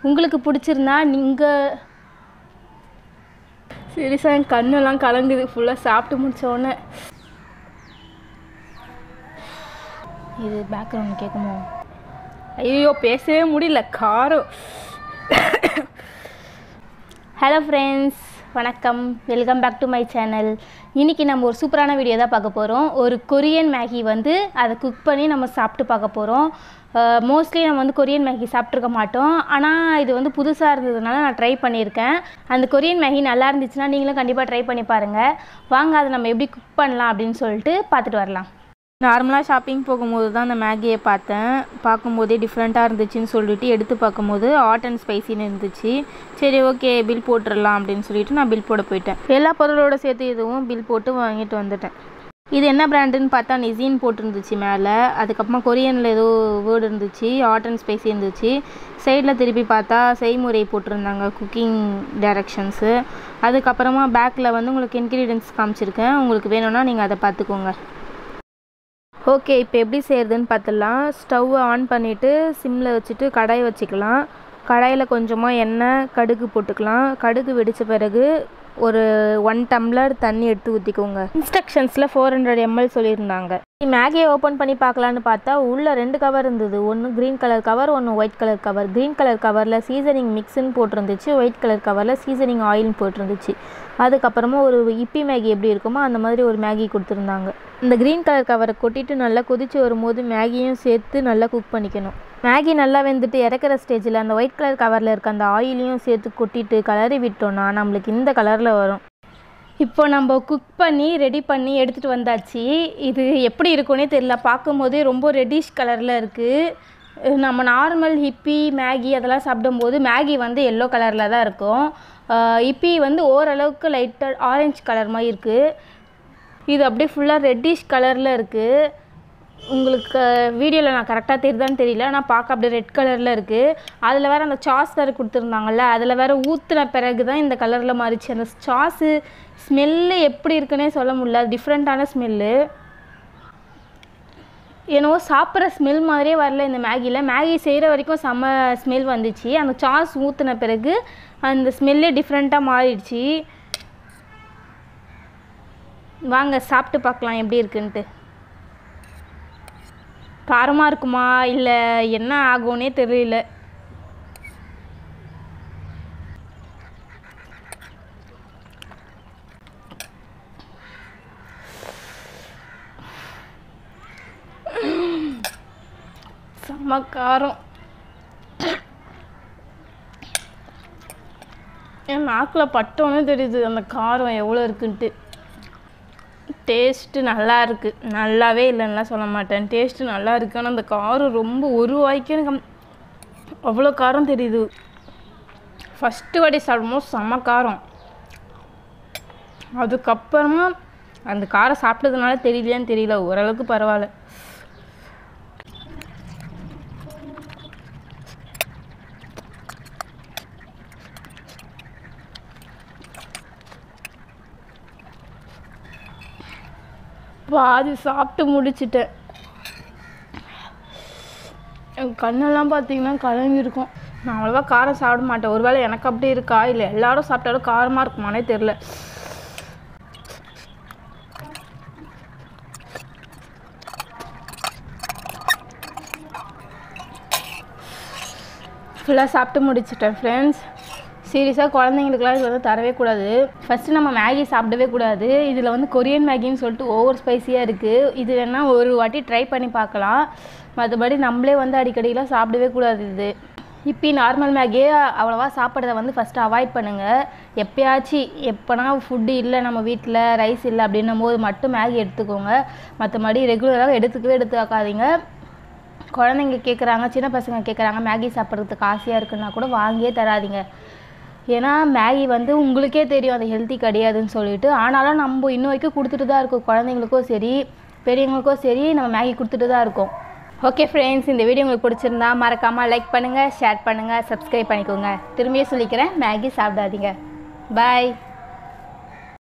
உங்களுக்கு பிடிச்சிருந்தா நீங்கள் சீரியஸாக என் கண்ணெல்லாம் கலங்குது ஃபுல்லாக சாப்பிட்டு முடிச்ச உடனே இது பேக்ரவுண்ட் கேட்குமோ ஐயோ பேசவே முடியல காரம் ஹலோ ஃப்ரெண்ட்ஸ் வணக்கம் welcome back to my channel இன்றைக்கி நம்ம ஒரு சூப்பரான வீடியோ தான் பார்க்க போகிறோம் ஒரு கொரியன் மேகி வந்து அதை குக் பண்ணி நம்ம சாப்பிட்டு பார்க்க போகிறோம் மோஸ்ட்லி நம்ம வந்து கொரியன் மேகி சாப்பிட்ருக்க மாட்டோம் ஆனால் இது வந்து புதுசாக இருந்ததுனால நான் ட்ரை பண்ணியிருக்கேன் அந்த கொரியன் மேகி நல்லா இருந்துச்சுன்னா நீங்களும் கண்டிப்பாக ட்ரை பண்ணி பாருங்கள் வாங்க அதை நம்ம எப்படி குக் பண்ணலாம் அப்படின்னு சொல்லிட்டு பார்த்துட்டு வரலாம் நார்மலாக ஷாப்பிங் போகும்போது தான் அந்த மேகியை பார்த்தேன் பார்க்கும்போதே டிஃப்ரெண்ட்டாக இருந்துச்சுன்னு சொல்லிட்டு எடுத்து பார்க்கும்போது ஹாட் அண்ட் ஸ்பைசின்னு இருந்துச்சு சரி ஓகே பில் போட்டுடலாம் அப்படின்னு சொல்லிட்டு நான் பில் போட போயிட்டேன் எல்லா பொருளோட சேர்த்து இதுவும் பில் போட்டு வாங்கிட்டு வந்துட்டேன் இது என்ன பிராண்டுன்னு பார்த்தா நிசின் போட்டிருந்துச்சு மேலே அதுக்கப்புறமா கொரியனில் ஏதோ வேர்டு இருந்துச்சு ஹாட் அண்ட் ஸ்பைசி இருந்துச்சு சைடில் திருப்பி பார்த்தா செய்முறை போட்டிருந்தாங்க குக்கிங் டைரக்ஷன்ஸு அதுக்கப்புறமா பேக்கில் வந்து உங்களுக்கு இன்க்ரீடியன்ஸ் காமிச்சிருக்கேன் உங்களுக்கு வேணும்னா நீங்கள் அதை பார்த்துக்கோங்க ஓகே இப்போ எப்படி செய்கிறதுன்னு பார்த்துடலாம் ஸ்டவ்வை ஆன் பண்ணிவிட்டு சிம்மில் வச்சுட்டு கடாய் வச்சுக்கலாம் கடாயில் கொஞ்சமாக எண்ணெய் கடுகு போட்டுக்கலாம் கடுகு வெடித்த பிறகு ஒரு ஒன் டம்ளர் தண்ணி எடுத்து ஊற்றிக்கோங்க இன்ஸ்ட்ரக்ஷன்ஸில் ஃபோர் ஹண்ட்ரட் எம்எல் சொல்லியிருந்தாங்க மேகியை ஓப்பன் பண்ணி பார்க்கலான்னு பார்த்தா உள்ளே ரெண்டு கவர் இருந்தது ஒன்று க்ரீன் கலர் கவர் ஒன்று white colour cover green colour கவரில் சீசனிங் மிக்ஸ்ன்னு போட்டிருந்துச்சு ஒயிட் கலர் கவரில் சீசனிங் ஆயில்னு போட்டிருந்துச்சு அதுக்கப்புறமா ஒரு இப்பி மேகி எப்படி இருக்குமோ அந்த மாதிரி ஒரு மேகி கொடுத்துருந்தாங்க இந்த க்ரீன் கலர் கவரை கொட்டிட்டு நல்லா கொதிச்சு வரும்போது மேகியும் சேர்த்து நல்லா குக் பண்ணிக்கணும் மேகி நல்லா வெந்துட்டு இறக்குற ஸ்டேஜில் அந்த ஒயிட் கலர் கவரில் இருக்க அந்த ஆயிலையும் சேர்த்து கொட்டிட்டு கலரி விட்டோம்னா நம்மளுக்கு இந்த கலரில் வரும் இப்போ நம்ம குக் பண்ணி ரெடி பண்ணி எடுத்துகிட்டு வந்தாச்சு இது எப்படி இருக்குன்னே தெரியல பார்க்கும்போதே ரொம்ப ரெட்டிஷ் கலரில் இருக்குது நம்ம நார்மல் ஹிப்பி மேகி அதெல்லாம் சாப்பிடும்போது மேகி வந்து எல்லோ கலரில் தான் இருக்கும் இப்பி வந்து ஓரளவுக்கு லைட்டாக ஆரஞ்சு கலர் மாதிரி இருக்குது இது அப்படியே ஃபுல்லாக ரெட்டிஷ் கலரில் இருக்குது உங்களுக்கு வீடியோவில் நான் கரெக்டாக தெரியுதான்னு தெரியல ஆனால் பார்க்க அப்படியே ரெட் கலரில் இருக்குது அதில் வேறு அந்த சாஸ் வேறு கொடுத்துருந்தாங்கல்ல அதில் வேறு ஊற்றின பிறகு தான் இந்த கலரில் மாறிச்சு அந்த சாஸு ஸ்மெல்லு எப்படி இருக்குன்னே சொல்ல முடியல டிஃப்ரெண்ட்டான ஸ்மெல்லு என்னவோ சாப்பிட்ற ஸ்மெல் மாதிரியே வரல இந்த மேகியில் மேகி செய்கிற வரைக்கும் செம்ம ஸ்மெல் வந்துச்சு அந்த சாஸ் ஊற்றின பிறகு அந்த ஸ்மெல்லே டிஃப்ரெண்ட்டாக மாறிடுச்சு வாங்க சாப்பிட்டு பார்க்கலாம் எப்படி இருக்குன்ட்டு காரமாக இருக்குமா இல்லை என்ன ஆகும்னே தெரியல செம்ம காரம் என் நாக்கில் பட்டோன்னே தெரியுது அந்த காரம் எவ்வளோ இருக்குன்ட்டு டேஸ்ட்டு நல்லா இருக்குது நல்லாவே இல்லைன்னா சொல்ல மாட்டேன் டேஸ்ட்டு நல்லா இருக்குது ஆனால் அந்த காரம் ரொம்ப ஒரு வாய்க்கு எனக்கு அவ்வளோ காரம் தெரியுது ஃபஸ்ட்டு வாட்டி சாப்பிடும்போது செம்ம காரம் அதுக்கப்புறமா அந்த காரம் சாப்பிட்டதுனால தெரியலையான்னு தெரியல ஓரளவுக்கு பரவாயில்ல பாதி சாப்பிட்டு முடிச்சிட்டேன் என் கண்ணெல்லாம் பார்த்தீங்கன்னா கலங்கிருக்கும் நான் அவ்வளோவா காரம் சாப்பிட மாட்டேன் ஒருவேளை எனக்கு அப்படி இருக்கா இல்லை எல்லாரும் சாப்பிட்டாலும் காரமாக இருக்குமானே தெரில ஃபுல்லாக சாப்பிட்டு முடிச்சிட்டேன் ஃப்ரெண்ட்ஸ் சீரியஸாக குழந்தைங்களுக்குலாம் இது வந்து தரவே கூடாது ஃபஸ்ட்டு நம்ம மேகி சாப்பிடவே கூடாது இதில் வந்து கொரியன் மேகின்னு சொல்லிட்டு ஓவர் ஸ்பைஸியாக இருக்குது இது வேணால் ஒரு வாட்டி ட்ரை பண்ணி பார்க்கலாம் மற்றபடி நம்மளே வந்து அடிக்கடிலாம் சாப்பிடவே கூடாது இது இப்போ நார்மல் மேகியே அவ்வளோவா சாப்பிட்றத வந்து ஃபஸ்ட்டு அவாய்ட் பண்ணுங்கள் எப்பயாச்சும் எப்போனா ஃபுட்டு இல்லை நம்ம வீட்டில் ரைஸ் இல்லை அப்படின்னும் போது மட்டும் மேகி எடுத்துக்கோங்க மற்றபடி ரெகுலராக எடுத்துக்கவே எடுத்துக்காதீங்க குழந்தைங்க கேட்குறாங்க சின்ன பசங்க கேட்குறாங்க மேகி சாப்பிட்றதுக்கு ஆசையாக இருக்குன்னா கூட வாங்கியே தராதீங்க ஏன்னா மேகி வந்து உங்களுக்கே தெரியும் அது ஹெல்த்தி கிடையாதுன்னு சொல்லிட்டு ஆனாலும் நம்ம இன்ன வரைக்கும் கொடுத்துட்டு தான் இருக்கோம் குழந்தைங்களுக்கும் சரி பெரியவங்களுக்கும் சரி நம்ம மேகி கொடுத்துட்டு தான் இருக்கோம் ஓகே ஃப்ரெண்ட்ஸ் இந்த வீடியோ உங்களுக்கு பிடிச்சிருந்தா மறக்காமல் லைக் பண்ணுங்கள் ஷேர் பண்ணுங்கள் சப்ஸ்கிரைப் பண்ணிக்கோங்க திரும்பியும் சொல்லிக்கிறேன் மேகி சாப்பிடாதீங்க பாய்